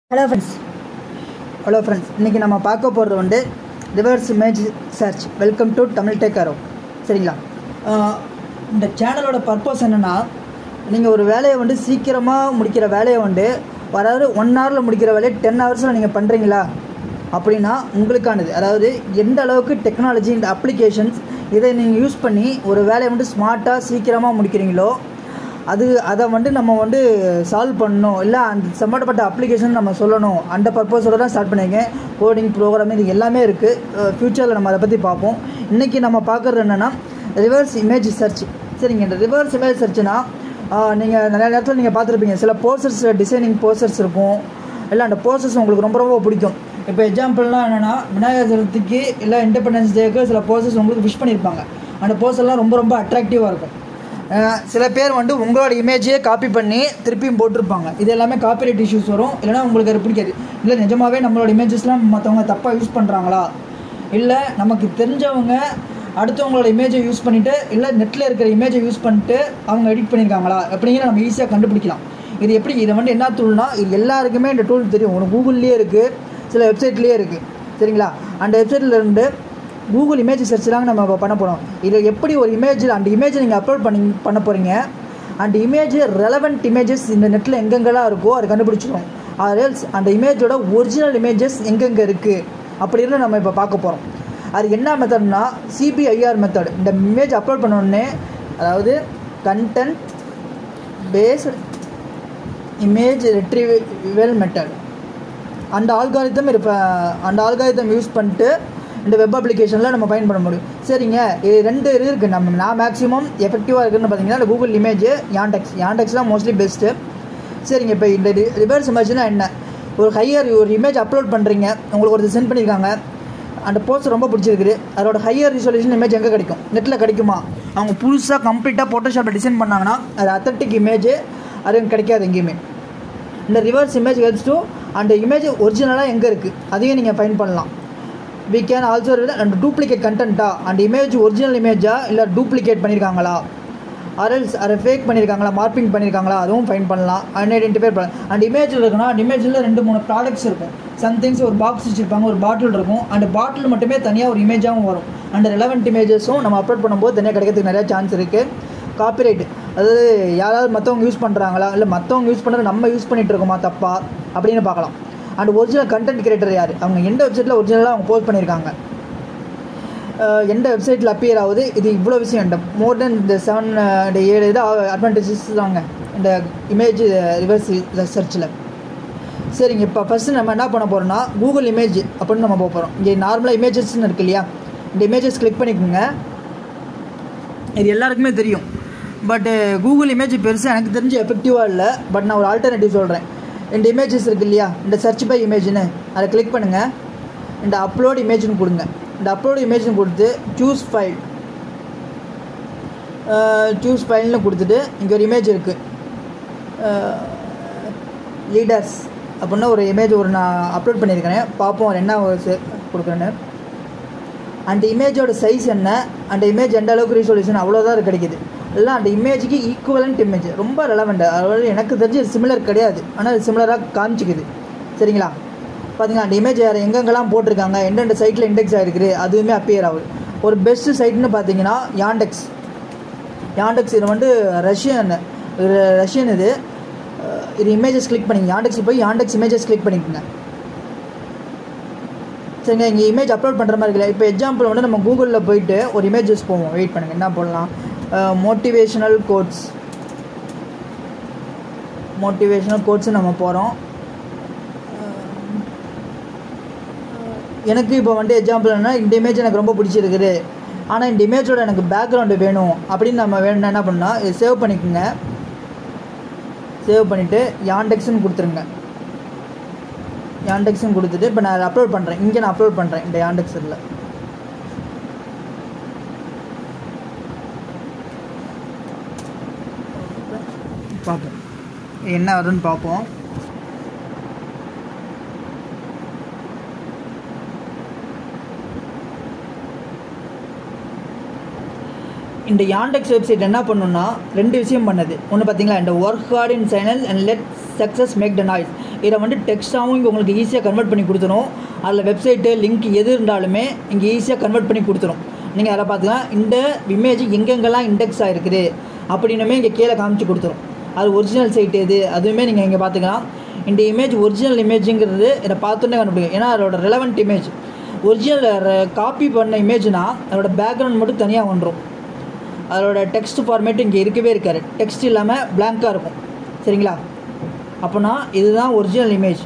hello friends hello friends இன்றைக்கி நம்ம பார்க்க போகிறது வந்து reverse image search welcome to Tamil tech arrow சரிங்களா ஆஹ் இந்த சேனலோட பர்பஸ் என்னென்னா நீங்கள் ஒரு வேலையை வந்து சீக்கிரமாக முடிக்கிற வேலையை வந்து அதாவது ஒன் ஹவரில் முடிக்கிற வேலையை டென் ஹவர்ஸில் நீங்கள் பண்ணுறீங்களா அப்படின்னா உங்களுக்கானது அதாவது எந்த அளவுக்கு டெக்னாலஜி இந்த அப்ளிகேஷன்ஸ் இதை நீங்கள் யூஸ் பண்ணி ஒரு வேலையை வந்து ஸ்மார்ட்டாக சீக்கிரமாக முடிக்கிறீங்களோ அது அதை வந்து நம்ம வந்து சால்வ் பண்ணணும் இல்லை அந்த சம்மந்தப்பட்ட அப்ளிகேஷன் நம்ம சொல்லணும் அந்த பர்பஸோட தான் ஸ்டார்ட் பண்ணியிருக்கேன் கோடிங் ப்ரோக்ராம் இது எல்லாமே இருக்குது ஃப்யூச்சரில் நம்ம அதை பற்றி பார்ப்போம் இன்றைக்கி நம்ம பார்க்குறது என்னென்னா ரிவர்ஸ் இமேஜ் சர்ச் சரிங்க இந்த ரிவர்ஸ் இமேஜ் சர்ச்னா நீங்கள் நிறைய நேரத்தில் நீங்கள் பார்த்துருப்பீங்க சில போஸ்டர்ஸ் டிசைனிங் போஸ்டர்ஸ் இருக்கும் இல்லை அந்த போஸ்டர்ஸ் உங்களுக்கு ரொம்ப ரொம்ப பிடிக்கும் இப்போ எக்ஸாம்பிள்லாம் என்னென்னா விநாயகர் சதுர்த்திக்கு இல்லை இண்டிபெண்டன்ஸ் டேக்கு சில போஸ்டர்ஸ் உங்களுக்கு விஷ் பண்ணியிருப்பாங்க அந்த போஸ்டர்லாம் ரொம்ப ரொம்ப அட்ராக்டிவாக இருக்கும் அஹ் சில பேர் வந்து உங்களோட இமேஜையே காப்பி பண்ணி திருப்பியும் போட்டிருப்பாங்க இது எல்லாமே காப்பிரைட் இஷ்யூஸ் வரும் இல்லைனா உங்களுக்கு அது பிடிக்காது இல்லை நிஜமாவே நம்மளோட இமேஜஸ்லாம் மற்றவங்க தப்பாக யூஸ் பண்ணுறாங்களா இல்லை நமக்கு தெரிஞ்சவங்க அடுத்தவங்களோட இமேஜை யூஸ் பண்ணிவிட்டு இல்லை நெட்டில் இருக்கிற இமேஜை யூஸ் பண்ணிட்டு அவங்க எடிட் பண்ணியிருக்காங்களா அப்படிங்கிற நம்ம ஈஸியாக கண்டுபிடிக்கலாம் இது எப்படி இதை வந்து என்ன டூல்னா இது எல்லாருக்குமே இந்த டூல் தெரியும் ஒரு கூகுள்லேயே இருக்குது சில வெப்சைட்லேயே இருக்குது சரிங்களா அந்த வெப்சைட்டில் இருந்து கூகுள் இமேஜ் சர்ச் தாங்க நம்ம இப்போ பண்ண போகிறோம் இதில் எப்படி ஒரு இமேஜ் அந்த இமேஜை நீங்கள் அப்லோட் பண்ணி பண்ண போகிறீங்க அந்த இமேஜ் ரெலவெண்ட் இமேஜஸ் இந்த நெட்டில் எங்கெங்கெல்லாம் இருக்கோ அதை கண்டுபிடிச்சிடும் ஆர்எல்ஸ் அந்த இமேஜோட ஒரிஜினல் இமேஜஸ் எங்கெங்கே இருக்குது அப்படின்னு நம்ம இப்போ பார்க்க போகிறோம் அது என்ன மெத்தட்னா சிபிஐஆர் மெத்தட் இந்த இமேஜ் அப்லோட் பண்ண உடனே அதாவது content based image retrieval method அந்த ஆல்காரிதம் இருப்ப அந்த ஆல்காரிதம் யூஸ் பண்ணிட்டு இந்த வெப் அப்ளிகேஷனில் நம்ம பயன்பட முடியும் சரிங்க இது ரெண்டு இது இருக்குது நம்ம நான் மேக்ஸிமம் எஃபெக்டிவாக இருக்குன்னு பார்த்தீங்கன்னா இந்த கூகுள் இமேஜ் யாண்டெக்ஸ் யாண்டெக்ஸ் தான் மோஸ்ட்லி பெஸ்ட்டு சரிங்க இப்போ இந்த ரிவர்ஸ் இமேஜ்னா என்ன ஒரு ஹையர் ஒரு இமேஜ் அப்லோட் பண்ணுறீங்க உங்களுக்கு ஒருத்தர் சென்ட் பண்ணியிருக்காங்க அந்த போஸ்ட் ரொம்ப பிடிச்சிருக்குது அதோட ஹையர் ரிசொல்யூஷன் இமேஜ் எங்கே கிடைக்கும் நெட்டில் கிடைக்குமா அவங்க புதுசாக கம்ப்ளீட்டாக ஃபோட்டோஷாப்பில் டிசைன் பண்ணாங்கன்னா அது அத்தன்டிக் இமேஜ் அது கிடைக்காது எங்கேயுமே இந்த ரிவர்ஸ் இமேஜ் ஹெல்ப்ஸ் டு அந்த இமேஜ் ஒரிஜினலாக எங்கே இருக்குது அதையும் நீங்கள் ஃபைன் பண்ணலாம் வி கேன் ஆல்சோ அந்த டூப்ளிகேட் கண்டென்ட்டா அந்த இமேஜ் ஒரிஜினல் இமேஜா இல்லை டூப்ளிகேட் பண்ணியிருக்காங்களா அரல்ஸ் அதை ஃபேக் பண்ணியிருக்காங்களா மார்பிங் பண்ணியிருக்காங்களா அதுவும் ஃபைன் பண்ணலாம் அன்ஐடென்டிஃபை பண்ணலாம் அந்த இமேஜில் இருக்குன்னா அந்த இமேஜில் ரெண்டு மூணு ப்ராடக்ட்ஸ் இருக்கும் சம்திங்ஸ் ஒரு பாக்ஸ் வச்சுருப்பாங்க ஒரு பாட்டில் இருக்கும் அந்த பாட்டில் மட்டுமே தனியாக ஒரு இமேஜாகவும் வரும் அந்த ரெலவெண்ட் இமேஜஸும் நம்ம அப்லோட் பண்ணும்போது தனியாக கிடைக்கிறதுக்கு நிறையா சான்ஸ் இருக்குது காப்பிரைட் அதாவது யாராவது மற்றவங்க யூஸ் பண்ணுறாங்களா இல்லை மற்றவங்க யூஸ் பண்ணுறது நம்ம யூஸ் பண்ணிகிட்டு இருக்கோமா தப்பா அப்படின்னு பார்க்கலாம் அண்ட் ஒரிஜினல் கண்டென்ட் கிரியேட்டர் யார் அவங்க எந்த வெப்சைட்டில் ஒரிஜினலாக அவங்க போஸ்ட் பண்ணியிருக்காங்க அஹ் எந்த வெப்சைட்டில் அப்பியர் ஆகுது இது இவ்வளோ விஷயம் இந்த மோர் தென் இந்த செவன் இந்த ஏழு இது அட்வான்டேஜஸ் தாங்க இந்த இமேஜ் ரிவர்ஸ் சர்ச்சில் சரிங்க இப்போ ஃபஸ்ட்டு நம்ம என்ன பண்ண போகிறோம்னா கூகுள் இமேஜ் அப்படின்னு நம்ம போக போகிறோம் இங்கே நார்மலாக இமேஜஸ்ன்னு இருக்கு இல்லையா இந்த இமேஜஸ் கிளிக் பண்ணிக்கோங்க இது எல்லாருக்குமே தெரியும் பட்டு கூகுள் இமேஜ் பெருசாக எனக்கு தெரிஞ்சு எஃபெக்டிவாக இல்லை பட் நான் ஒரு ஆல்டர்னேட்டிவ் சொல்கிறேன் இந்த இமேஜஸ் இருக்கு இல்லையா இந்த சர்ச் பை இமேஜ்னு அதை கிளிக் பண்ணுங்கள் இந்த அப்லோட் இமேஜ்னு கொடுங்க இந்த அப்லோட் இமேஜ்னு கொடுத்து சூஸ் ஃபைல் சூஸ் ஃபைல்னு கொடுத்துட்டு இங்கே ஒரு இமேஜ் இருக்குது லீடர்ஸ் அப்படின்னா ஒரு இமேஜ் ஒரு நான் அப்லோட் பண்ணியிருக்கிறேன் பார்ப்போம் அது என்ன ஒரு சே- கொடுக்குறேன்னு அந்த இமேஜோட சைஸ் என்ன அந்த இமேஜ் எந்த அளவுக்கு ரிசொல்யூஷன் அவ்வளோதான் அது கிடைக்குது இல்லை அந்த இமேஜுக்கு ஈக்குவலண்ட் இமேஜ் ரொம்ப ரெலவெண்ட் அதாவது எனக்கு தெரிஞ்சு சிமிலர் கிடையாது ஆனால் அது சிமிலராக காமிச்சிக்குது சரிங்களா பார்த்தீங்களா அந்த இமேஜ் யார் எங்கெங்கெல்லாம் போட்டிருக்காங்க எந்தெந்த சைட்டில் இண்டெக்ஸ் ஆகிருக்குது அதுவுமே அப்பியர் ஆகுது ஒரு பெஸ்ட் சைட்னு பார்த்தீங்கன்னா யாண்டெக்ஸ் யாண்டெக்ஸ் இது வந்து ரஷ்யன் இது ரஷ்யன் இது அஹ் இது இமேஜஸ் கிளிக் பண்ணிங்க யாண்டெக்ஸ் போய் யாண்டெக்ஸ் இமேஜஸ் கிளிக் பண்ணிக்கோங்க சரிங்க இங்கே இமேஜ் அப்லோட் பண்ணுற மாதிரி இல்லை இப்போ எக்ஸாம்பிள் வந்து நம்ம கூகுளில் போயிட்டு ஒரு இமேஜஸ் போவோம் வெயிட் பண்ணுங்கள் என்ன போடலாம் மோட்டிவேஷனல் கோட்ஸ் மோட்டிவேஷனல் கோட்ஸ் நம்ம போகிறோம் எனக்கு இப்போ வந்து எக்ஸாம்பிள் என்ன இந்த இமேஜ் எனக்கு ரொம்ப பிடிச்சிருக்குது ஆனால் இந்த இமேஜோட எனக்கு பேக்ரவுண்டு வேணும் அப்படின்னு நம்ம வேணும் என்ன பண்ணால் இதை சேவ் பண்ணிக்கோங்க சேவ் பண்ணிவிட்டு யாண்டெக்ஸ்னு கொடுத்துருங்க யாண்டெக்ஸும் கொடுத்துட்டு இப்போ நான் அப்லோட் பண்ணுறேன் இங்கே நான் அப்லோட் பண்ணுறேன் இந்த யாண்டெக்ஸில் பார்ப்போம் என்ன வருதுன்னு பார்ப்போம் இந்த யாண்டெக்ஸ் வெப்சைட் என்ன பண்ணுன்னா ரெண்டு விஷயம் பண்ணுது ஒன்று பார்த்தீங்களா இந்த work hard in channel and let success make the noise இதை வந்து டெக்ஸ்ட்டாகவும் இங்கே உங்களுக்கு ஈஸியாக கன்வெர்ட் பண்ணி கொடுத்துரும் அதில் வெப்சைட்டு லிங்க் எது இருந்தாலுமே இங்கே ஈஸியாக கன்வெர்ட் பண்ணி கொடுத்துரும் நீங்கள் அதை பார்த்துக்கலாம் இந்த இமேஜ் எங்கெங்கெல்லாம் இண்டெக்ஸ் ஆகிருக்குது அப்படின்னுமே இங்கே கீழே காமிச்சு கொடுத்துரும் அது ஒரிஜினல் சைட் எது அதுவுமே நீங்கள் இங்கே பார்த்துக்கலாம் இந்த இமேஜ் ஒரிஜினல் இமேஜுங்கிறது இதை பார்த்தோன்னே கண்டுபிடிக்கும் ஏன்னா அதோட ரெலவெண்ட் இமேஜ் ஒரிஜினல் காப்பி பண்ண இமேஜ்னா அதோட பேக்ரவுண்ட் மட்டும் தனியாக வந்துடும் அதோட டெக்ஸ்ட் ஃபார்மேட் இங்கே இருக்கவே இருக்காது டெக்ஸ்ட் இல்லாமல் blank-ஆ இருக்கும் சரிங்களா அப்போனா இதுதான் ஒரிஜினல் இமேஜ்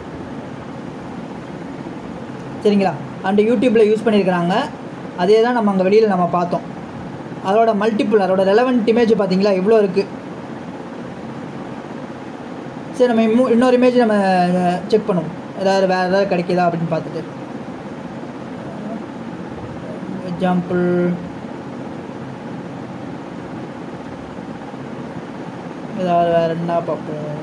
சரிங்களா அந்த யூடியூப்பில் யூஸ் பண்ணியிருக்கிறாங்க அதே தான் நம்ம அங்கே வெளியில் நம்ம பார்த்தோம் அதோட மல்டிபிள் அதோட ரெலவெண்ட் இமேஜ் பார்த்தீங்களா எவ்வளோ இருக்குது சரி நம்ம இன்னும் இன்னொரு இமேஜ் நம்ம செக் பண்ணுவோம் ஏதாவது வேறு ஏதாவது கிடைக்குதா அப்படின்னு பார்த்துட்டு எக்ஸாம்பிள் ஏதாவது வேறு என்ன பார்ப்போம்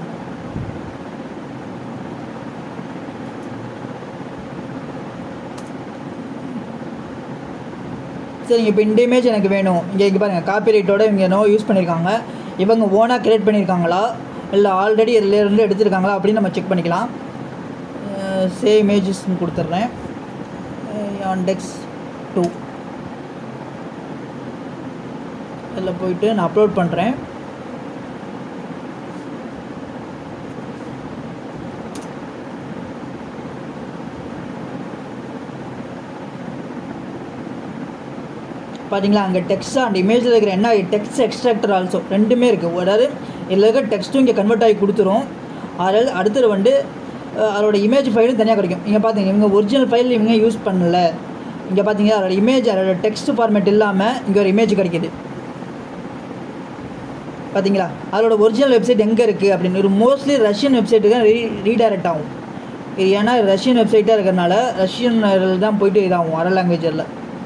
சரிங்க இப்போ இந்த இமேஜ் எனக்கு வேணும் இங்கே இங்கே பாருங்கள் காப்பிரைட்டோட இவங்க என்னவோ யூஸ் பண்ணியிருக்காங்க இவங்க ஓனாக கிரியேட் பண்ணியிருக்காங்களா இல்லை ஆல்ரெடி இருந்து எடுத்திருக்காங்களா அப்படின்னு நம்ம செக் பண்ணிக்கலாம் சே இமேஜஸ்ன்னு கொடுத்துட்றேன் யாண்டெக்ஸ் டூ இதில் போயிட்டு நான் அப்லோட் பண்ணுறேன் பார்த்தீங்களா அங்கே டெக்ஸ்ட் அண்ட் இமேஜில் இருக்கிற என்ன டெக்ஸ்ட் எக்ஸ்ட்ராக்டர் ஆல்சோ ரெண்டுமே இருக்குது அதாவது இதில் இருக்கிற டெக்ஸ்ட்டும் இங்கே கன்வெர்ட் ஆகி கொடுத்துரும் அதில் அடுத்தது வந்து அஹ், அதோட இமேஜ் ஃபைலும் தனியாக கிடைக்கும் இங்கே பார்த்தீங்க இவங்க ஒரிஜினல் ஃபைல் இவங்க யூஸ் பண்ணல இங்கே பார்த்தீங்கன்னா அதோட இமேஜ் அதோட டெக்ஸ்ட் ஃபார்மேட் இல்லாமல் இங்கே ஒரு இமேஜ் கிடைக்கிது பார்த்தீங்களா அதோட ஒரிஜினல் வெப்சைட் எங்கே இருக்குது அப்படின்னு ஒரு மோஸ்ட்லி ரஷ்யன் வெப்சைட்டுக்கு தான் ரீ ரீடைரக்ட் ஆகும் இது ஏன்னா ரஷ்யன் வெப்சைட்டாக இருக்கிறனால ரஷ்யன் தான் போயிட்டு இதாகும் அரல் லாங்குவேஜில்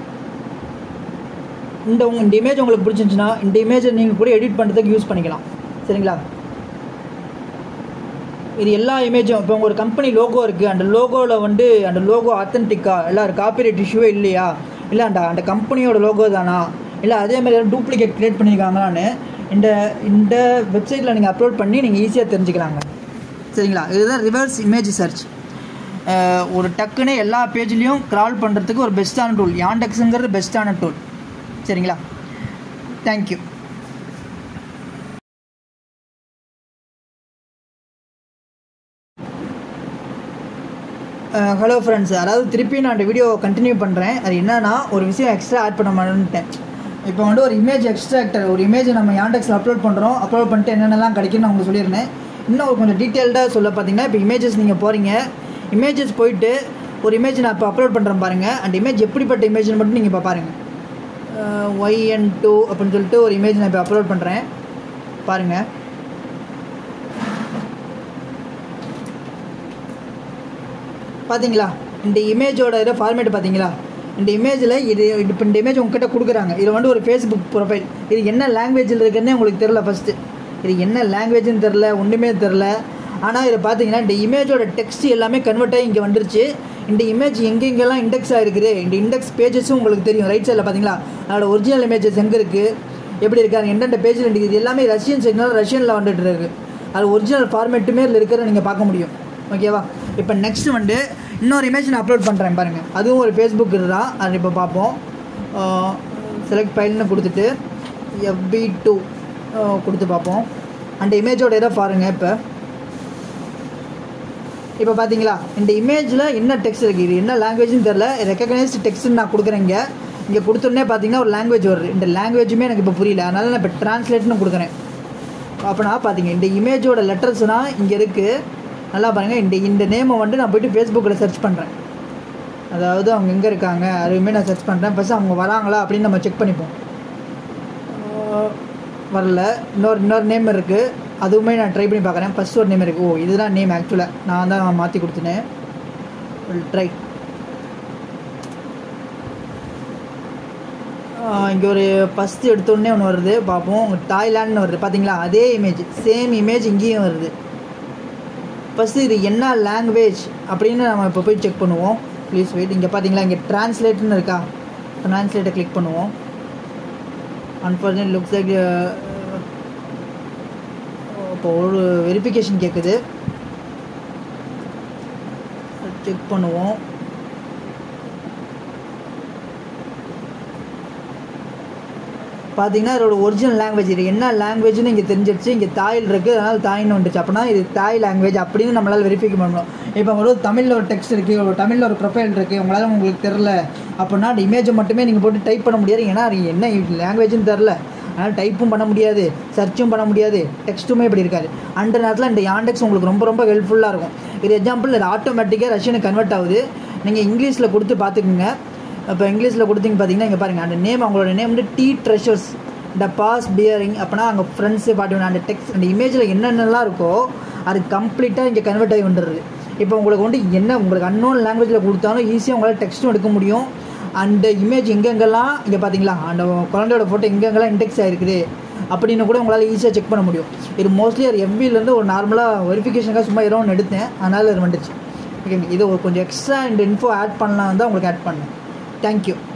இந்த உங்க இந்த இமேஜ் உங்களுக்கு பிடிச்சிருந்துச்சுன்னா இந்த இமேஜை நீங்கள் கூட எடிட் பண்ணுறதுக்கு யூஸ் பண்ணிக்கலாம் சரிங்களா இது எல்லா இமேஜும் இப்போ உங்க ஒரு கம்பெனி லோகோ இருக்குது அந்த லோகோவில் வந்து அந்த லோகோ ஆத்தென்டிக்கா இல்லை காப்பிரைட் இஷ்யூவே இல்லையா இல்லை அந்த அந்த கம்பெனியோட லோகோ தானா இல்லை அதே மாதிரி டூப்ளிகேட் க்ரியேட் பண்ணியிருக்காங்களான்னு இந்த இந்த வெப்சைட்டில் நீங்கள் அப்லோட் பண்ணி நீங்கள் ஈஸியாக தெரிஞ்சுக்கலாங்க சரிங்களா இதுதான் ரிவர்ஸ் இமேஜ் சர்ச் ஒரு டக்குன்னு எல்லா பேஜ்லேயும் க்ரால் பண்ணுறதுக்கு ஒரு பெஸ்ட்டான டூல் யாண்டெக்ஸுங்கிறது பெஸ்ட்டான டூல் சரிங்களா தேங்க்யூ ஹலோ ஃப்ரெண்ட்ஸ் அதாவது திருப்பி நான் இந்த வீடியோ கண்டினியூ பண்ணுறேன் அது என்னன்னா ஒரு விஷயம் எக்ஸ்ட்ரா ஆட் பண்ண மாட்டேன்ட்டேன் இப்போ வந்து ஒரு இமேஜ் எக்ஸ்ட்ராக்டர் ஒரு இமேஜ் நம்ம யாண்டெக்ஸில் அப்லோட் பண்ணுறோம் அப்லோட் பண்ணிட்டு என்னென்னலாம் கிடைக்கும்னு நான் உங்களுக்கு சொல்லியிருந்தேன் இன்னும் ஒரு கொஞ்சம் டீட்டெயில்டாக சொல்ல பார்த்தீங்கன்னா இப்போ இமேஜஸ் நீங்கள் போகிறீங்க இமேஜஸ் போயிட்டு ஒரு இமேஜ் நான் இப்போ அப்லோட் பண்ணுறேன் பாருங்கள் அந்த இமேஜ் எப்படிப்பட்ட இமேஜ்னு மட்டும் நீங்கள் இப்போ பாருங்கள் ஒய்என் டூ அப்படின்னு சொல்லிட்டு ஒரு இமேஜ் நான் இப்போ அப்லோட் பண்ணுறேன் பாருங்கள் பார்த்தீங்களா இந்த இமேஜோட இதை ஃபார்மேட் பார்த்தீங்களா இந்த இமேஜில் இது இப்போ இந்த இமேஜ் உங்ககிட்ட கொடுக்குறாங்க இது வந்து ஒரு ஃபேஸ்புக் ப்ரொஃபைல் இது என்ன லாங்குவேஜில் இருக்குன்னே உங்களுக்கு தெரில ஃபஸ்ட்டு இது என்ன லாங்குவேஜ்னு தெரில ஒன்றுமே தெரில ஆனால் இதை பார்த்தீங்கன்னா இந்த இமேஜோட டெக்ஸ்ட் எல்லாமே கன்வெர்ட் ஆகி இங்கே வந்துருச்சு இந்த இமேஜ் எங்கெங்கெல்லாம் இண்டெக்ஸ் ஆகிருக்குது இந்த இண்டெக்ஸ் பேஜஸும் உங்களுக்கு தெரியும் ரைட் சைடில் பார்த்தீங்களா அதோட ஒரிஜினல் இமேஜஸ் எங்கே இருக்குது எப்படி இருக்காங்க எந்தெந்த பேஜில் இருக்குது இது எல்லாமே ரஷ்யன் சைட்னால ரஷ்யனில் வந்துட்டு இருக்கு அது ஒரிஜினல் ஃபார்மேட்டுமே இதில் இருக்கிறத நீங்கள் பார்க்க முடியும் ஓகேவா இப்போ நெக்ஸ்ட் வந்து இன்னொரு இமேஜ் நான் அப்லோட் பண்ணுறேன் பாருங்கள் அதுவும் ஒரு ஃபேஸ்புக் இதுதான் அது இப்போ பார்ப்போம் செலக்ட் ஃபைல்னு கொடுத்துட்டு எஃபி டூ கொடுத்து பார்ப்போம் அந்த இமேஜோட இதை பாருங்கள் இப்போ இப்போ பார்த்தீங்களா இந்த இமேஜில் என்ன டெக்ஸ்ட் இருக்குது இது என்ன லாங்குவேஜ்னு தெரில ரெக்கக்னைஸ்டு டெக்ஸ்ட்னு நான் கொடுக்குறேங்க இங்கே கொடுத்தோடனே பார்த்தீங்கன்னா ஒரு லாங்குவேஜ் வருது இந்த லாங்குவேஜுமே எனக்கு இப்போ புரியல அதனால நான் இப்போ ட்ரான்ஸ்லேட்னு கொடுக்குறேன் அப்போனா பார்த்தீங்க இந்த இமேஜோட லெட்டர்ஸ்னால் இங்கே இருக்குது நல்லா பாருங்கள் இந்த இந்த நேமை வந்து நான் போயிட்டு ஃபேஸ்புக்கில் சர்ச் பண்ணுறேன் அதாவது அவங்க எங்கே இருக்காங்க அதுவுமே நான் சர்ச் பண்ணுறேன் ஃபஸ்ட்டு அவங்க வராங்களா அப்படின்னு நம்ம செக் பண்ணிப்போம் ஆஹ் வரல இன்னொரு இன்னொரு நேம் இருக்குது அதுவுமே நான் ட்ரை பண்ணி பார்க்குறேன் ஃபஸ்ட் ஒரு நேம் இருக்குது ஓ இதுதான் நேம் ஆக்சுவலாக நான் தான் மாற்றி கொடுத்துனேன் ட்ரை இங்கே ஒரு ஃபஸ்ட்டு எடுத்தோடனே ஒன்று வருது பார்ப்போம் தாய்லாண்ட்னு வருது பார்த்தீங்களா அதே இமேஜ் சேம் இமேஜ் இங்கேயும் வருது ஃபஸ்ட்டு இது என்ன லாங்குவேஜ் அப்படின்னு நம்ம இப்போ போய் செக் பண்ணுவோம் ப்ளீஸ் வெயிட் இங்கே பார்த்தீங்களா இங்கே ட்ரான்ஸ்லேட்னு இருக்கா ட்ரான்ஸ்லேட்டை கிளிக் பண்ணுவோம் அன்ஃபார்ச்சுனேட் லுக்ஸ் லைக் இப்போ ஒரு வெரிஃபிகேஷன் கேட்குது செக் பண்ணுவோம் பார்த்தீங்கன்னா இதோட ஒரிஜினல் லாங்குவேஜ் இது என்ன லாங்குவேஜ்னு இங்கே தெரிஞ்சிருச்சு இங்கே தாயில் இருக்குது அதனால் தாயின்னு வந்துச்சு அப்படின்னா இது தாய் லாங்குவேஜ் அப்படின்னு நம்மளால் வெரிஃபை பண்ணணும் இப்போ ஒரு தமிழில் ஒரு டெக்ஸ்ட் இருக்குது ஒரு தமிழில் ஒரு ப்ரொஃபைல் இருக்குது உங்களால் உங்களுக்கு தெரில அப்படின்னா அந்த இமேஜை மட்டுமே நீங்கள் போட்டு டைப் பண்ண முடியாது ஏன்னா அது என்ன லாங்குவேஜ்னு தெரில அதனால் டைப்பும் பண்ண முடியாது சர்ச்சும் பண்ண முடியாது டெக்ஸ்ட்டுமே இப்படி இருக்காது அந்த நேரத்தில் இந்த யாண்டெக்ஸ் உங்களுக்கு ரொம்ப ரொம்ப ஹெல்ப்ஃபுல்லாக இருக்கும் இது எக்ஸாம்பிள் இது ஆட்டோமேட்டிக்காக ரஷ்யனுக்கு கன்வெர்ட் ஆகுது நீங்கள் இங்கிலீஷில் கொடுத்து பார்த்துக்குங்க இப்போ இங்கிலீஷில் கொடுத்தீங்க பார்த்தீங்கன்னா இங்கே பாருங்கள் அந்த நேம் அவங்களோட நேம் வந்து T treasures the pass bearing அப்போனா அங்கே ஃப்ரெண்ட்ஸு பாட்டு அந்த டெக்ஸ்ட் அந்த இமேஜில் என்னென்னலாம் இருக்கோ அது கம்ப்ளீட்டாக இங்கே கன்வெர்ட் ஆகி வந்துடுது இப்போ உங்களுக்கு வந்து என்ன உங்களுக்கு அன்னோன் லாங்குவேஜில் கொடுத்தாலும் ஈஸியாக உங்களால் டெக்ஸ்ட்டும் எடுக்க முடியும் அந்த இமேஜ் எங்கெங்கெல்லாம் இங்கே பார்த்தீங்களா அந்த குழந்தையோட ஃபோட்டோ எங்கெங்கெல்லாம் இண்டெக்ஸ் ஆகிருக்குது அப்படின்னு கூட உங்களால் ஈஸியாக செக் பண்ண முடியும் இது மோஸ்ட்லி ஒரு எஃபிலேருந்து ஒரு நார்மலாக வெரிஃபிகேஷனுக்காக சும்மா ஏதோ ஒன்று எடுத்தேன் அதனால் இது வந்துச்சு ஓகே இது ஒரு கொஞ்சம் எக்ஸ்ட்ரா இந்த இன்ஃபோ ஆட் பண்ணலாம் தான் உங்களுக்கு ஆட் பண்ணேன் தேங்க்யூ